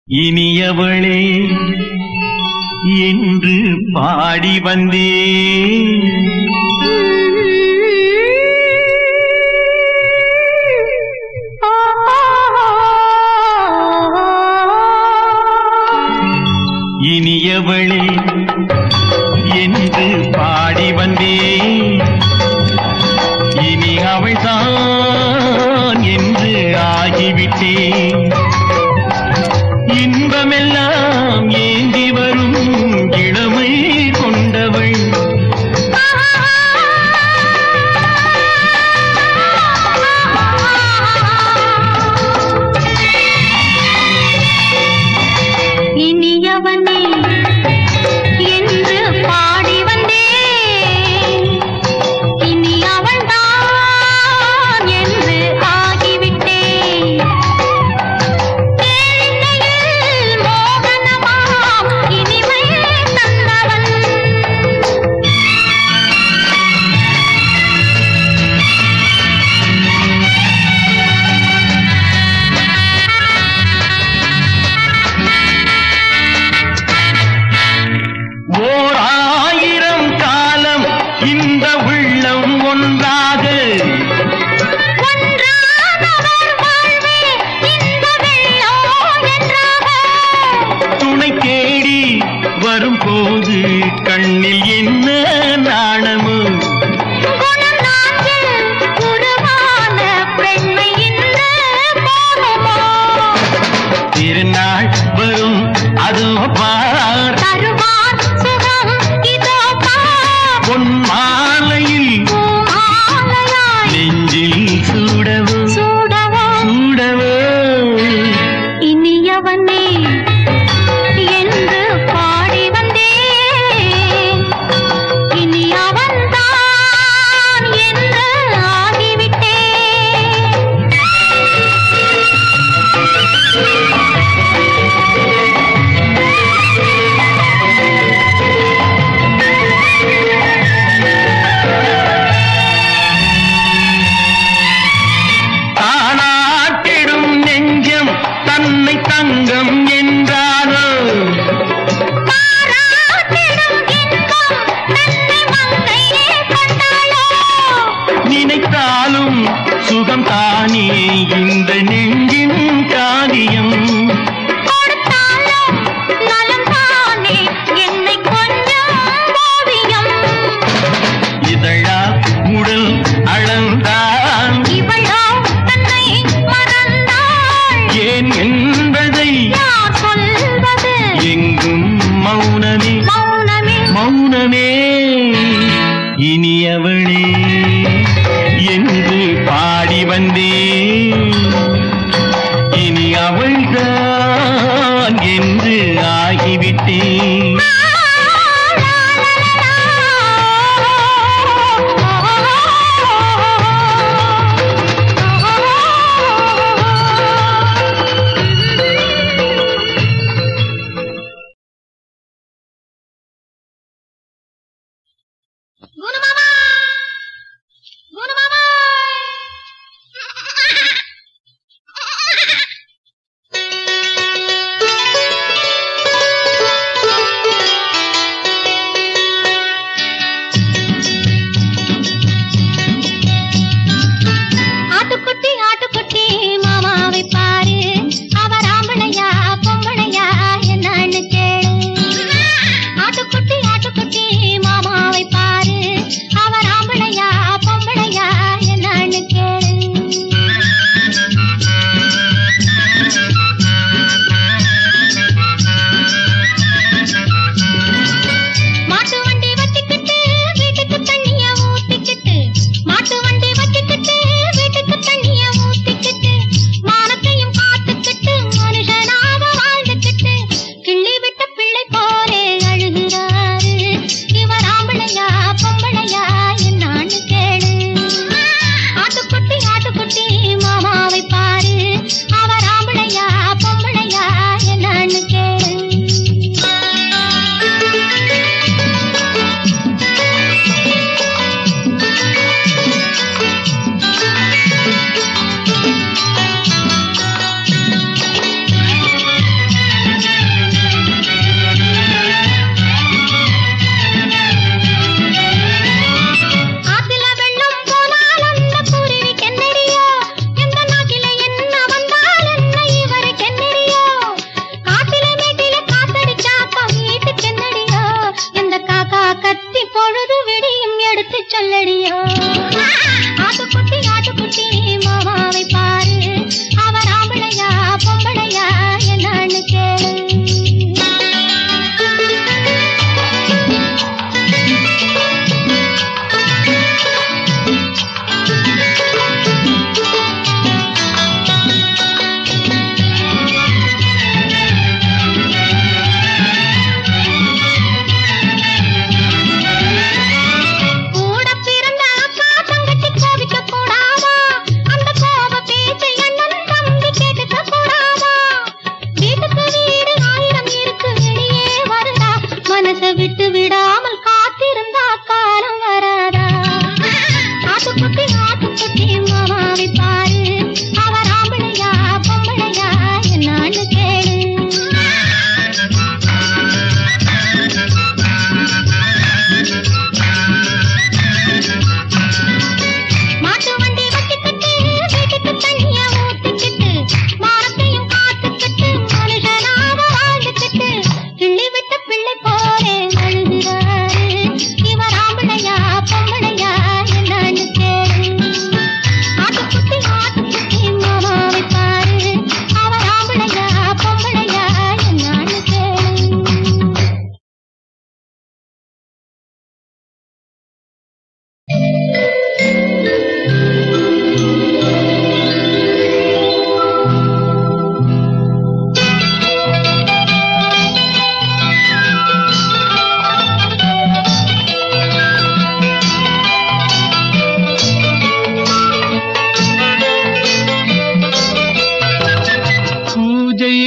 இனியவளே என்று பாடி வந்தே இனியவளே என்று பாடி வந்தே இனி அவள்தான் என்று ஆகிவிட்டேன் இன்பமெல்லாம் ஏந்தி வரும் இளமை கொண்டவள் இனியவனே என்று பாடி வந்தேன் இனி அவள்தான் என்று ஆகிவிட்டேன் கேளிக்கையில் மோகனமாம் இனிமை தந்தவன் ஓர் ஆயிரம் காலம் இந்த உள்ளம் ஒன்றாக ஒன்றானவர் வாழ்வே இந்த வெள்ளம் என்றாக துணை தேடி வரும்போது கண்ணில் என்ன நாணமோ குணம் நான்கு உருவான பெண்மை இன்று போகுமோ திருநாள் வரும் அதோ பார் தருவார் சுகம் இதோ பார் பொன் மாலையில் பூமாலையாய் நெஞ்சில் சூடவோ சூடவோ சூடவோ இனியவனே என்று பாடி வந்தேன் இனி அவன்தான் என்று தானாட்டிடும் நெஞ்சம் தன்னை தங்கம் என்றாரோ பாராட்டிடும் இன்பம் தன்னை மங்கையே கண்டாளோ நினைத்தாலும் சுகம் தானே இந்த நெஞ்சின் காரியம் கொடுத்தாலும் நலம் தானே என்னை கொஞ்சம் ஓவியம் இதழா உடல் அளந்தான் இவளோ தன்னை மறந்தாள் ஏன் என்பதை யார் சொல்வது எங்கும் மௌனமே மௌனமே மௌனமே இனியவளே என்று பாடி வந்தே இனி அவள்தான் என்று ஆகிவிட்டேன் குணு மாமா குணு மாமா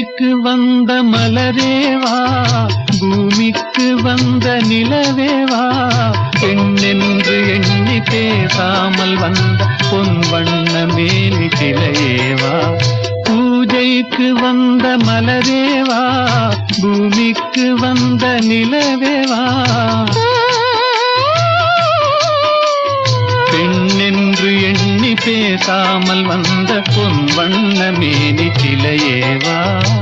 பூஜைக்கு வந்த மலரேவா பூமிக்கு வந்த நிலவேவா பெண்ணென்று எண்ணி பேசாமல் வந்த பொன் வண்ண மேலி சிலையேவா பூஜைக்கு வந்த மலரேவா பூமிக்கு வந்த நிலவேவா பெண்ணென்று எண்ணி பேசாமல் வந்த பொன் வண்ண மேனி சிலையேவா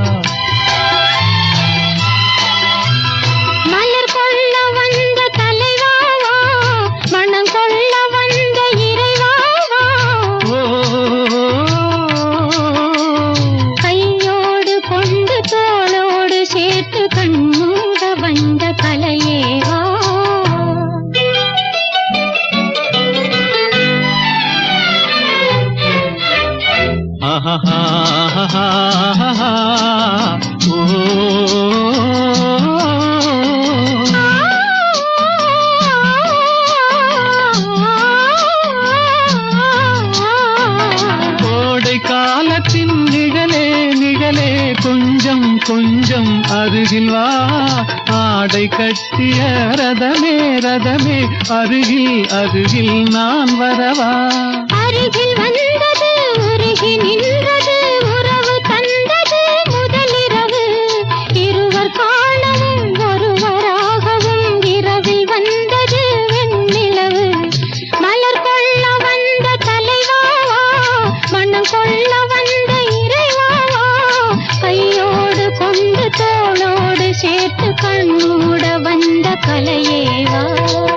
மலர் கொள்ள வந்த தலைவாவா மனம் கொள்ள வந்த இறைவாவா ஓ கையோடு கொண்டு தோளோடு சேர்த்து கண்ணூட வந்த கலையேவா ஆஹா ஓ கோடை காலத்தின் நிழலே நிழலே கொஞ்சம் கொஞ்சம் அருகில் வா ஆடை கட்டிய ரதமே ரதமே அருகில் அருகில் நான் வரவா அருகில் வந்தது உருகி நின்றது உறவு தந்தது முதலிரவு இருவர் காணவும் ஒருவராகவும் இரவில் வந்தது வெண்ணிலவு மலர் கொள்ள வந்த தலைவாவா மனம் கொள்ள வந்த இறைவாவா கையோடு கொண்டு தோளோடு சேர்த்து கண்ணூட வந்த கலையேவா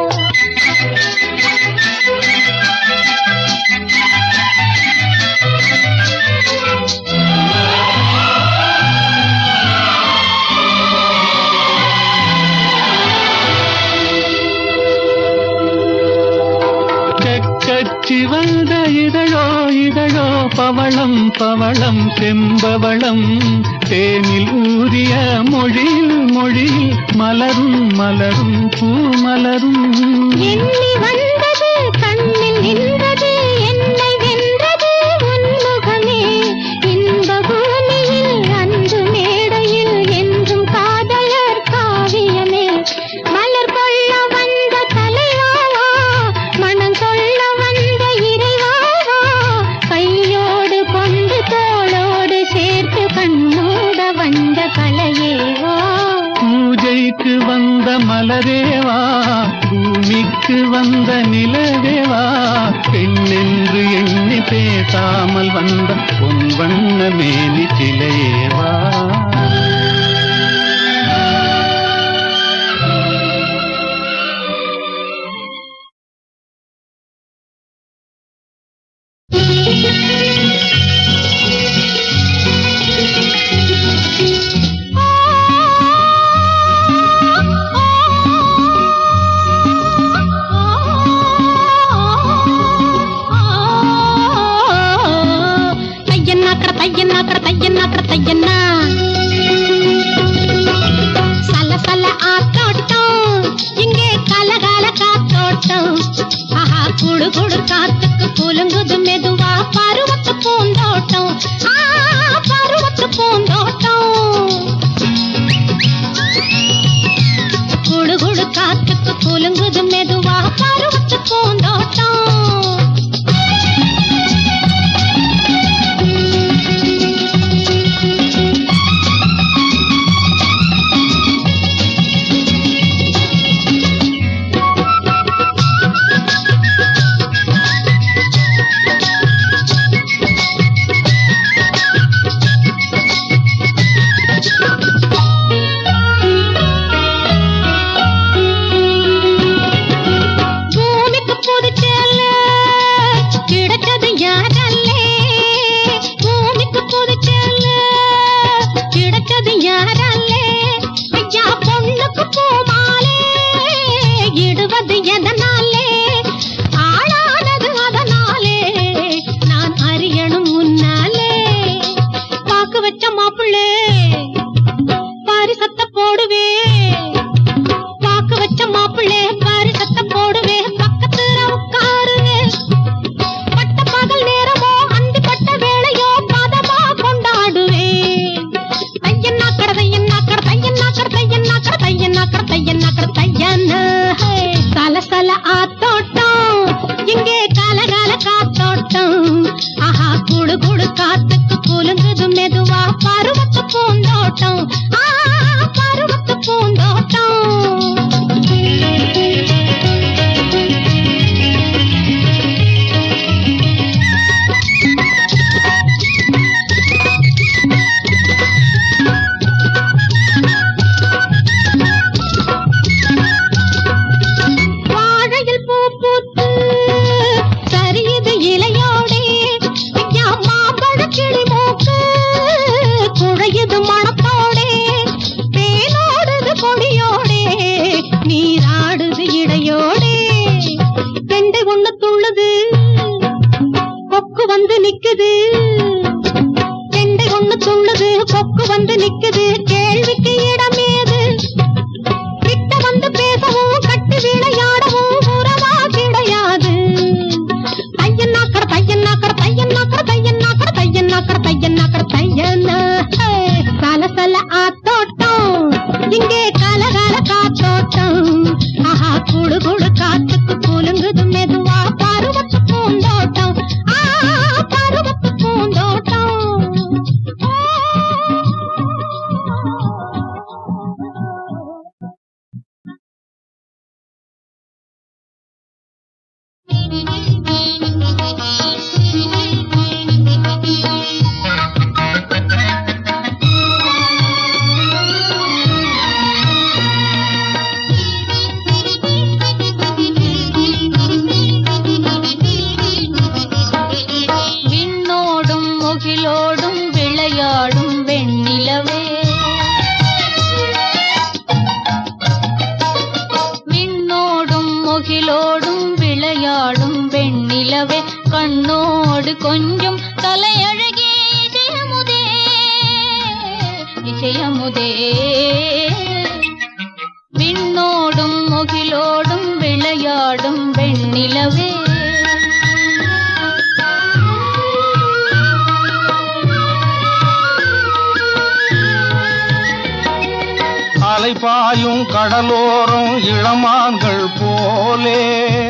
செக்கச்சி வந்த இதழோ இதழோ பவளம் பவளம் செம்பவளம் தேனில் ஊறிய மொழியில் மொழியில் மலரும் மலரும் பூ மலரும் எண்ணி வந்தது கண்ணில் நின்றது என்னை வென்றது உன்முகமே இன்ப பூமியில் அன்று மேடையில் என்றும் காதலர் காவியமே மலர் கொள்ள வந்த தலைவாவா மனம் கொள்ள வந்த இறைவாவா கையோடு கொண்டு தோளோடு சேர்த்து கண்ணோட வந்த கலையேவா பூஜைக்கு வந்த மலரேவா பூமிக்கு வந்த நிலவேவா பெண்ணென்று எண்ணி பேசாமல் வந்த பொன் வண்ண மேலி சிலையேவா தையன்னாக்கட தையன்னாக்கட தையன்னாக்கட தையன்னா சல சல ஆத்தோட்டம் இங்கே கலகால காத்தோட்டம் ஆஹா குடு குடு காத்துக்கு குலுங்குது மெதுவா பருவத்து பூந்தோட்டம் ஆ பருவத்து பூந்தோட்டம் குடு குடு காத்துக்கு குலுங்குது மெதுவா பருவத்து பூந்தோட்டம் பூமிக்கு புதுச்சேல கிடைச்சது யாரல்லே பூமிக்கு புதுச்சேல கிடைச்சது யாரல்லே ஐயா பொண்ணுக்கு பூமாலே இடுவது எதனாலே ஆளானது அதனாலே நான் அறியணும் முன்னாலே பாக்கு வச்ச மாப்பிள்ளே பாரிசத்த போடுவே பாக்கு வச்ச மாப்பிள்ளே பாரிசத்த போடுவே பக்கத்துல உட்காருவே பட்ட பகல் நேரமோ அந்தி பட்ட வேளையோ பதமா கொண்டாடுவே பூந்தோட்டம் ஆ, பருவத்து பூந்தோட்டம் வாழையில் பூ பூத்து சரியுது இலையோடே ஐயா மாம்பழ கிளி மூக்கு குழையுது மணத்தோடே தேனோடுது கொடியோடே நீராடுது இடையோடே கெண்டை ஒண்ணு துள்ளுது கொக்கு வந்து நிக்குது கெண்டை ஒண்ணு துள்ளுது கொக்கு வந்து நிக்குது கேள்விக்கு இடமேது கிட்ட வந்து பேசவும் கட்டி விளையாடவும் உறவா கிடையாது தையன்னாக்கட தையன்னாக்கட தையன்னாக்கட தையன்னாக்கட தையன்னாக்கட தையன்னாக்கட தையன்னா ஹே, சலசல ஆத்தோட்டம் இங்கே கலகல காத்தோட்டம் ஆஹா குடு குடு காத்துக்கு குலுங்குது மெதுவா பருவத்து பூந்தோட்டம் ஆ பருவத்து பூந்தோட்டம் விண்ணோடும் முகிலோடும் விளையாடும் வெண்ணிலவே விண்ணோடும் முகிலோடும் விளையாடும் வெண்ணிலவே கண்ணோடு கொஞ்சம் தலையழகே இசையமுதே இசையமுதே விண்ணோடும் முகிலோடும் விளையாடும் வெண்ணிலவே அலைபாயும் கடலோரம் இளமான்கள் போலே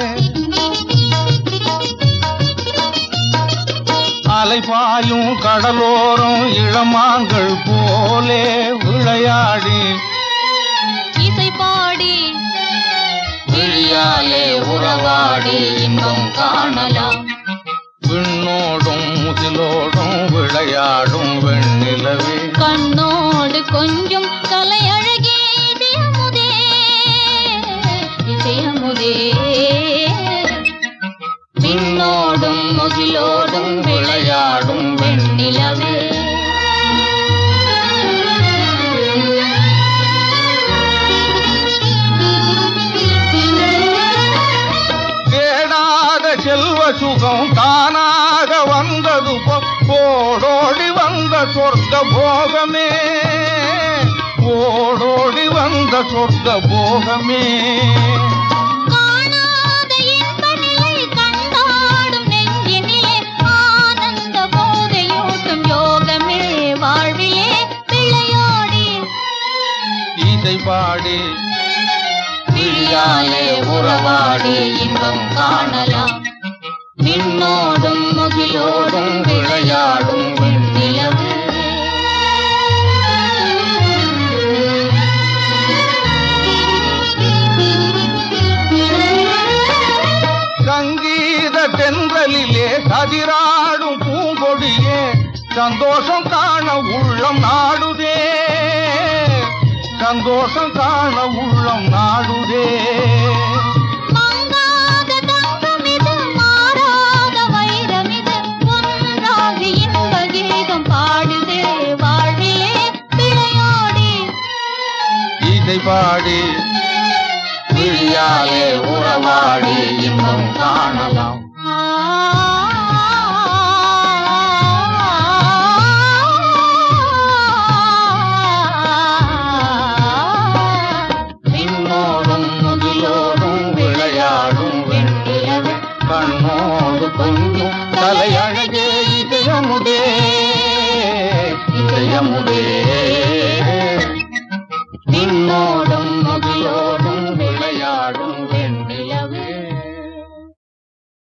அலைபாயும் கடலோரம் இளமான்கள் போலே விளையாடி இசை பாடி விழியாலே உறவாடி இன்பம் காணலாம் விண்ணோடும் முகிலோடும் விளையாடும் வெண்ணிலவே கண்ணோடு கொஞ்சம் தலையழகே இசையமுதே இசையமுதே விண்ணோடும் முகிலோடும் விளையாடும் வெண்ணிலவே தேடாத செல்வ சுகம் தானாக வந்தது போ- ஓடோடி வந்த சொர்க்க போகமே ஓடோடி வந்த சொர்க்க போகமே காணாத இன்ப நிலை கண்டாடும் நெஞ்சினிலே ஆனந்த போதையூட்டும் யோகமே வாழ்விலே விளையாடி இசை பாடி விழியாலே உறவாடி இன்பம் காணலாம் விண்ணோடும் முகிலோடும் விளையாடும் வெண்ணிலவு சங்கீத தென்றலிலே கதிராடும் பூங்கொடியே சந்தோஷம் காண உள்ளம் நாடுதே சந்தோஷம் காண உள்ளம் நாடுதே மங்காத தங்கமிது மாறாத வைரமிது ஒன்றாகி இன்ப கீதம் பாடுதே வாழ்விலே விளையாடி இசை பாடி விழியாலே உறவாடி இன்பம் காணலாம் விண்ணோடும் முகிலோடும் விளையாடும் வெண்ணிலவே கண்ணோடு கொஞ்சம் தலையழகே இதயமுதே இதயமுதே விண்ணோடும் முகிலோடும் விளையாடும் வெண்ணிலவே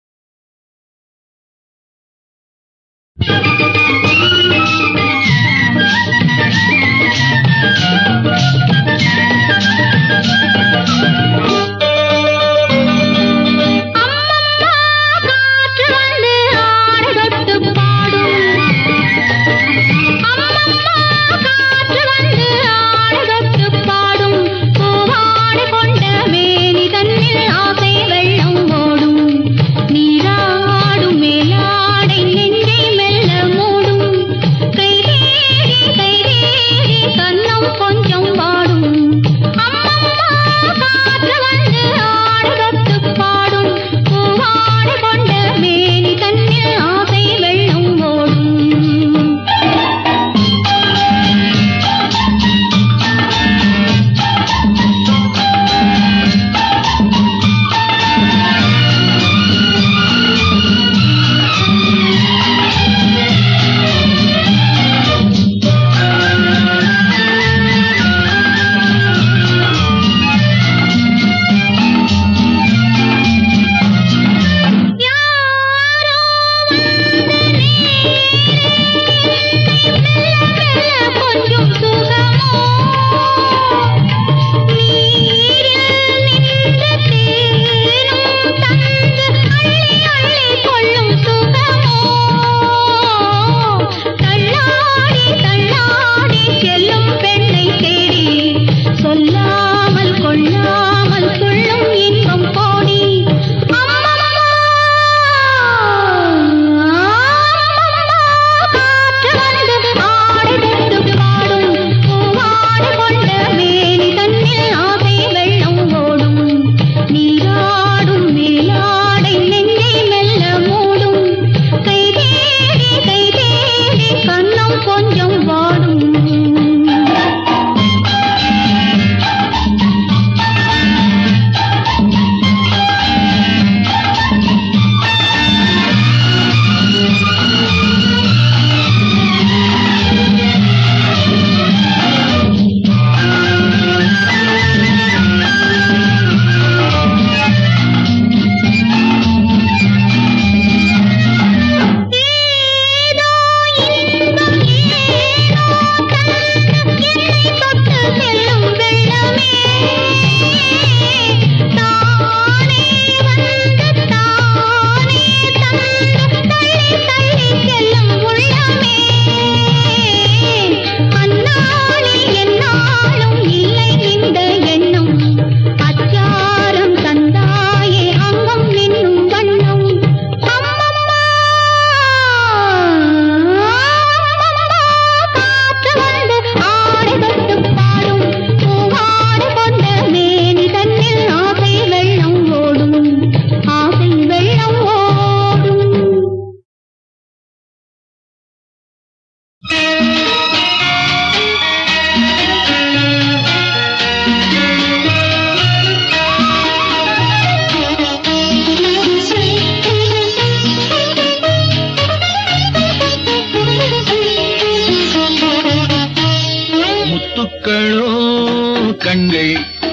கண்கள்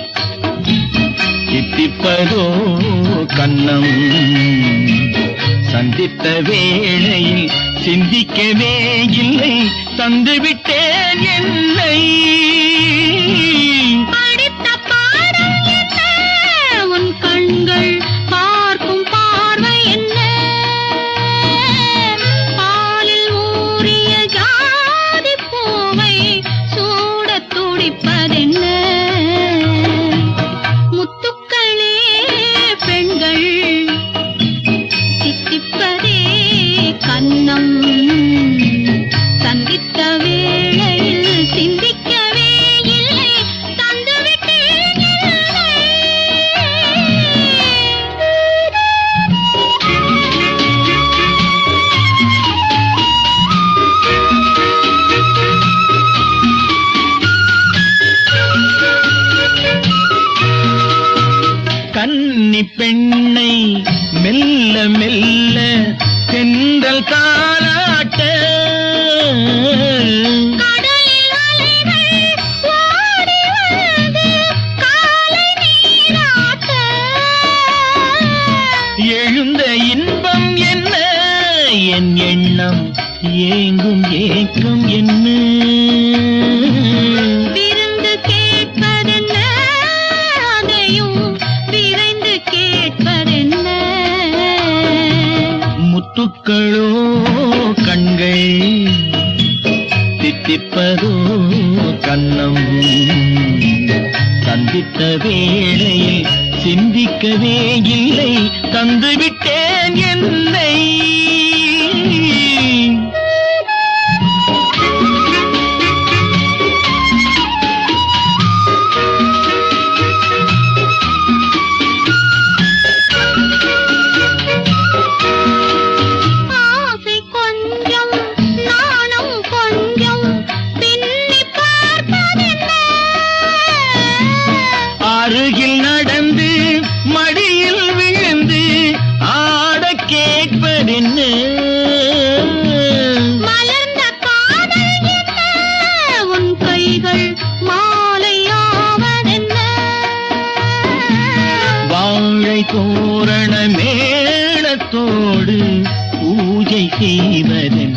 இத்திப்பதோ கண்ணம் சந்தித்த வேளையில் சிந்திக்கவே இல்லை தந்துவிட்டேன் என்னை படித்த பாடம் என்ன உன் கண்கள் பார்க்கும் பார்வை என்ன பாலில் ஊறிய ஜாதி பூவை சூடத் துடிப்பதென்ன முத்துக்களே பெண்கள் தித்திப்பதே கன்னம் சந்தித்த வேளையில் சிந்திக்கவே இல்லை தந்துவிட்டேன் கன்னி பெண்ணை மெல்ல மெல்ல தென்றல் தாளாட்ட கடலில் அலைகள் ஓடி வந்து காலை நீராட்ட எழுந்த இன்பம் என்ன என் எண்ணம் ஏங்கும் ஏக்கம் என்ன விருந்து கேட்பதென்ன அதையும் விரைந்து கேட்பதென்ன முத்துக்களோ கண்கள் தித்திப்பதோ கண்ணம் சந்தித்த வேளையில் சிந்திக்கவே இல்லை தந்துவிட்டேன் என்னை ஆசை கொஞ்சம் நாணம் கொஞ்சம் பின்னி பார்ப்பதென்ன அருகில் நடந்து மடியில் விழுந்து ஆட கேட்பதென்ன மலர்ந்த காதல் என்ன உன் கைகள் மாலையாவதென்ன வாழை தோரண மேளத்தோடு பூஜை செய்வதென்ன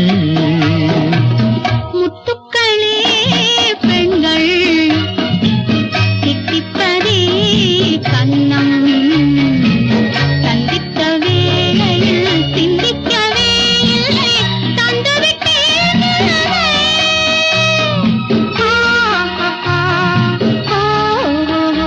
முத்துக்களே பெண்கள் தித்திப்பதே கன்னம் சந்தித்த வேளையில் சிந்திக்கவே இல்லை தந்துவிட்டேன் என்னை. ஆ, ஆ, ஆ, ஓ,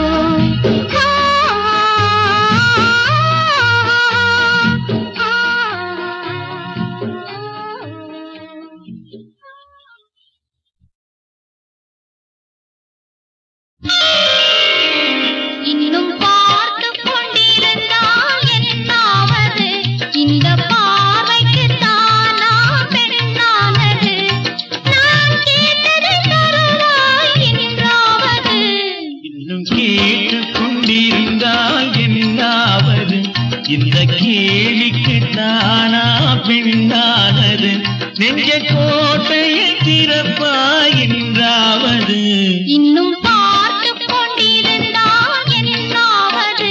இன்னும் பார்த்து கொண்டிருந்தால் என்னாவது இந்த பார்வைக்கு தானா பெண்ணானது நான் கேட்டதை தருவாய் என்றாவது இன்னும் கேட்டுக் கொண்டிருந்தால் என்னாவது இந்த கேலிக்கு தானா பெண்ணானது நெஞ்ச கோட்டையை திறப்பாய் என்றாவது இன்னும் பார்த்து கொண்டிருந்தால் என்னாவது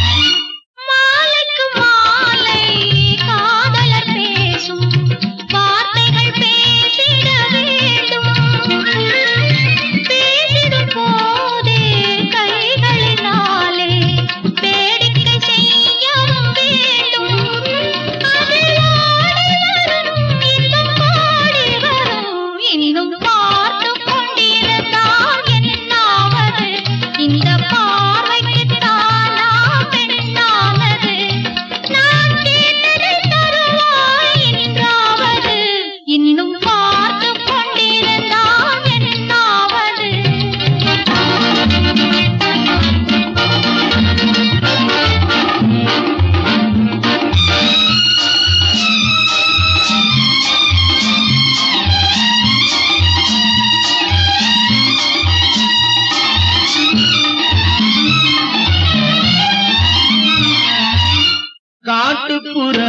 மாலைக்கு மாலை காதலர் பேசும்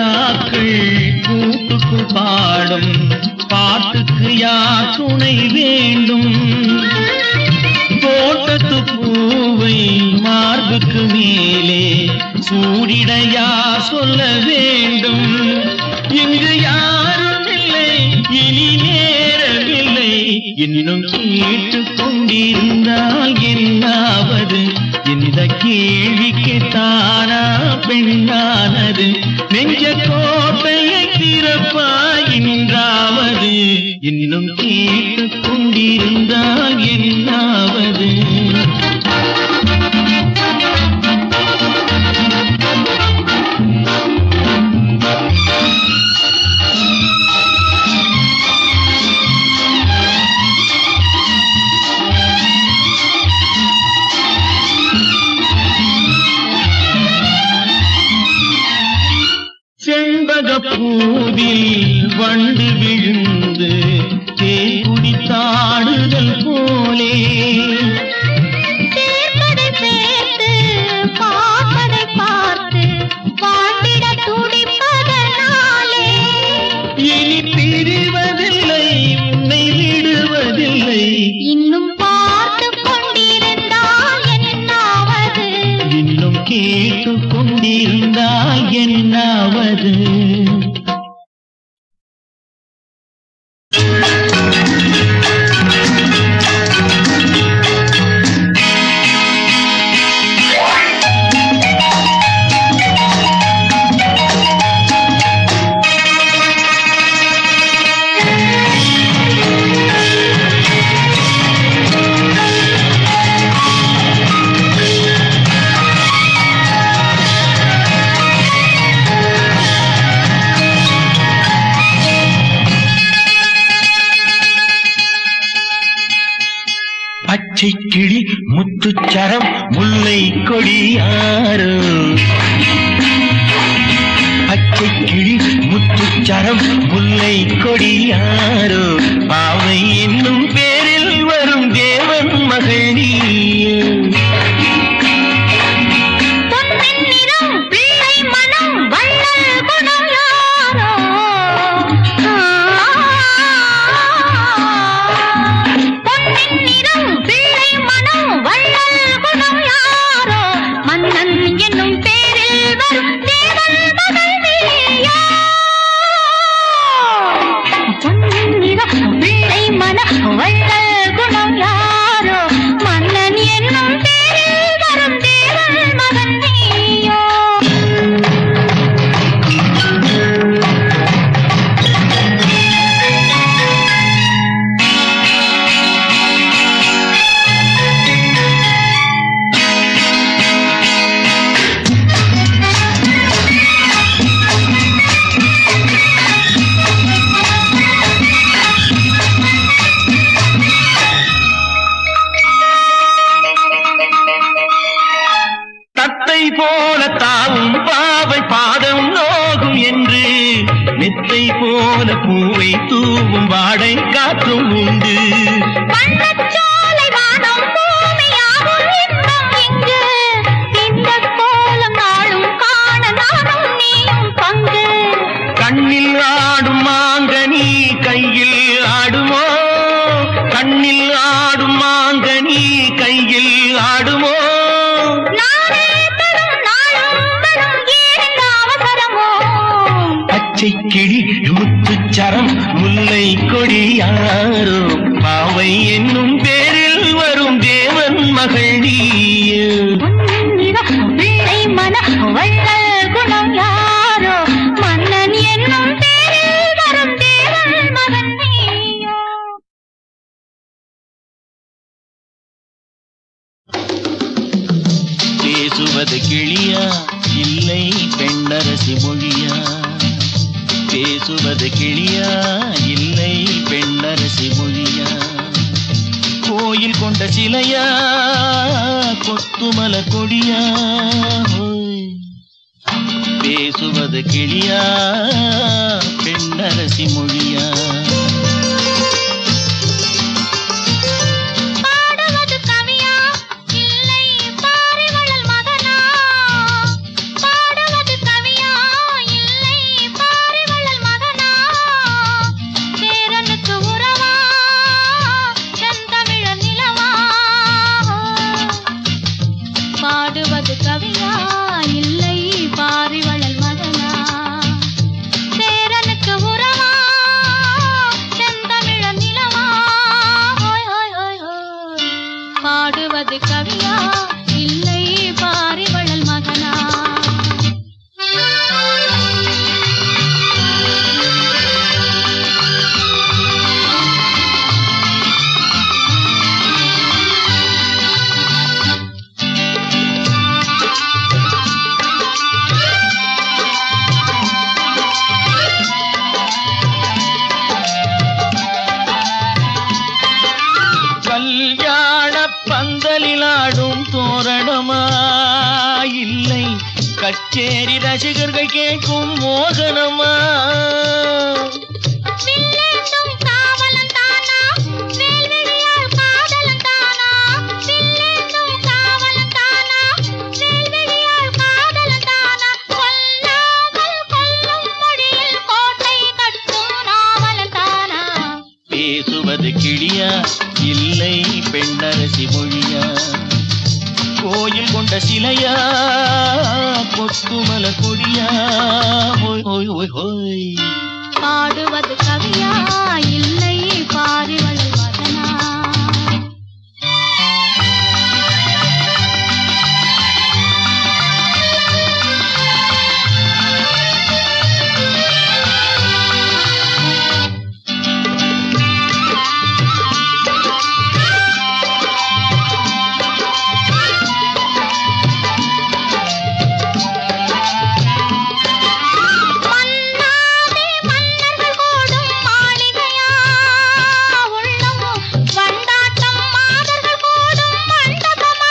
ரோஜாக்கள் கூட்டுக்கு பாடும் பாட்டுக்கு யார் துணை வேண்டும் தோட்டத்து பூவை மார்புக்கு மேலே சூடிடையா சொல்ல வேண்டும் இங்கு யாரும் இல்லை இனி நேரமில்லை இன்னும் கேட்டுக் கொண்டிருந்தால் என்னாவது இந்த கேள்விக்கு தானா பெண்ணானது நெஞ்ச கோட்டையை திறப்பாயின்றாவது இன்னும் கேட்டுக் கொண்டிருந்தால் என்னாவது செண்பக பூவில் வண்டு விழுந்து தேக்குடித்தாடுதல் போலே சேர்ப்பதை சேர்த்து பார்ப்பதை பார்த்து வாழ்ந்திட துடிப்பதனாலே இனி பிரிவதில்லை உன்னை விடுவதில்லை இன்னும் பார்த்து கொண்டிருந்தால் என்னாவது இன்னும் கேட்டுக் கொண்டிருந்தால் என்னாவது பச்சை கிளி முத்துச்சரம் முல்லை கொடியாரோ பச்சை கிளி முத்துச்சரம் முல்லை கொடியாரோ பாவை என்னும் பேரில் வரும் தேவன் மகள் நீயோ. பொன்னின் நிறம் பிள்ளை மனம் வள்ளல் குணம் யாரோ பொன்னின் நிறம் பிள்ளை மனம் வள்ளல் குணம் யாரோ மன்னன் என்னும் பேரில் வரும் தேவன் மகள் நீயோ பொன்னின் நிறம் பிள்ளை மனம் வள்ளல் குணம் யாரோ மன்னன் என்னும் பேரில் வரும் தேவன் மகன் நீயோ தத்தை போல தாவும் பாவை பாதம் நோகும் என்று மெத்தை போல பூவை தூவும் வாடை காற்றும் உண்டு வண்ணச்சோலை வானம் பூமியாகும் இன்பம் இங்கு இந்தக் கோலம் நாளும் காண நானும் நீயும் பங்கு கண்ணில் ஆடும் மாங்கனி கையில் ஆடுமோ கண்ணில் ஆடும் மாங்கனி கையில் ஆடுமோ நானே தரும் நாளும் வரும் ஏன் அவசரமோ பச்சை கிளி முத்துச்சரம் முல்லை கொடியாரோ பாவை என்னும் பேரில் வரும் தேவன் மகள் நீயோ. பொன்னிறம் பிள்ளை மன வள்ளல் குணம் யாரோ மன்னன் என்னும் பேரில் வரும் தேவன் மகன் நீயோ பேசுவது கிளியா இல்லை பெண்ணரசி மொழியா பேசுவது கிளியா இல்லை பெண்ணரசி மொழியா கோயில் கொண்ட சிலையா கொத்துமல கொடியா ஹோய். பேசுவது கிளியா பெண்ணரசி மொழியா பாடுவது கவியா இல்லை பாரிவளல் மகனா பாடுவது கவியா இல்லை கச்சேரி ரசிகர்கள் கேட்கும் மோகனமா வில்லேந்தும் காவலன் தானா வேல்விழியால் காதலன் தானா வில்லேந்தும் காவலன் தானா வேல்விழியால் காதலன் தானா கொல்லாமல் கொல்லும் மொழியில் கோட்டை கட்டும் நாவலன் தானா பேசுவது கிளியா இல்லை பெண்ணரசி மொழியா கோயில் கொண்ட சிலையா கொத்துமல கொடியா ஓய் ஓய் ஓய் ஓய் பாடுவது கவியா இல்லை பாரிவள் வதனா மன்னாதே மன்னர்கள் கூடும் மாளிகையா உள்ளமோ வண்டாட்டம் மாதர்கள் கூடும் மண்டபமா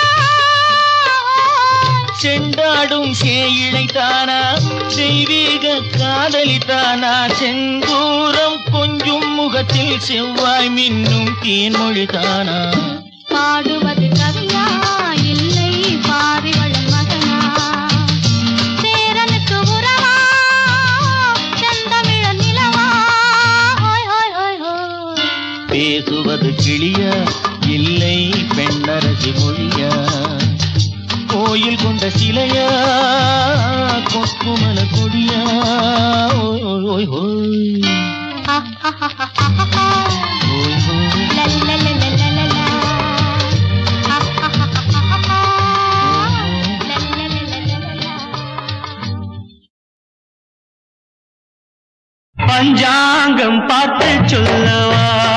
செண்டாடும் சேயிழைத்தானா தெய்வீக காதலித்தானா செந்தூரம் கொஞ்சும் முகத்தில் செவ்வாய் மின்னும் தேன்மொழிதானா பாடுவது கவியா இல்லை பாரிவளன் மகனா சேரனுக்கு உறவா செந்தமிழ நிலவா ஹோய் ஹோய் ஹோய் ஹோய் பேசுவது கிளியா இல்லை பெண்ணரசி மொழியா கோயில் கொண்ட சிலையா கொக்குமல கொடியா ஓய் ஓய் ஓய் ஓய் ஆ, ஆ, ஆ, ஆ, ஆ, ஆ. ஓய் ஓய் La la la la la la la. Ha ha ha ha ha ha. La la la la la la la. பஞ்சாங்கம் பார்த்து சொல்லவா